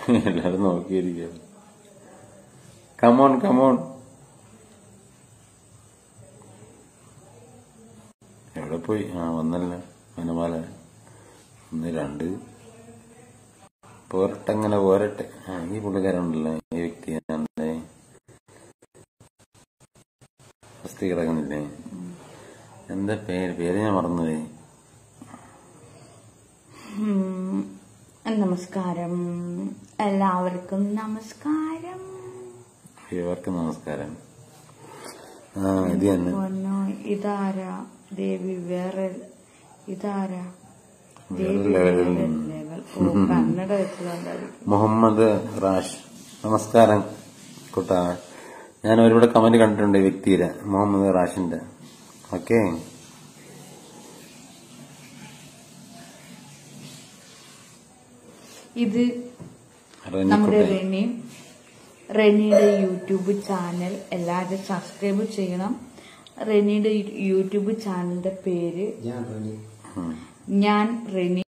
എല്ലാരും നോക്കിയിരിക്കുക come on come on എവിടെ പോയി ആ വന്നല്ല വനമാല ഒന്ന് രണ്ട് പോരട്ടെ അങ്ങനെ പോരട്ടെ ആ ഈ പുള്ളിക്കാരുണ്ടല്ലോ ഈ വ്യക്തി ആണല്ലേ വസ്തി കിടക്കുന്നില്ലേ എന്താ പേര് പേര് ഞാൻ മറന്നുപോയി ഉം, നമസ്കാരം എല്ലാവർക്കും നമസ്കാരം ഇവർക്ക് നമസ്കാരം ആ ഇത് തന്നെ പൊന്നോ ഇതാരാ ദേവി വേറെ ഇതാരാ വേറെ ദേവി ലെവലിൽ വേറെ നിന്ന്. ലെവൽ ഓ കന്നഡ വെച്ചതുകൊണ്ടായിരിക്കും മുഹമ്മദ് റാഷ് നമസ്കാരം കുട്ടാ ഞാൻ ഒരുപാട് കമന്റ് കണ്ടിട്ടുണ്ട് ഈ വ്യക്തിയുടെ മുഹമ്മദ് റാഷിന്റെ ഓക്കെ ഇത് നമ്മുടെ റെനി റെനിയുടെ യൂട്യൂബ് ചാനൽ എല്ലാവരും സബ്സ്ക്രൈബ് ചെയ്യണം റെനിയുടെ യൂട്യൂബ് ചാനലിന്റെ പേര് ഞാൻ റെനി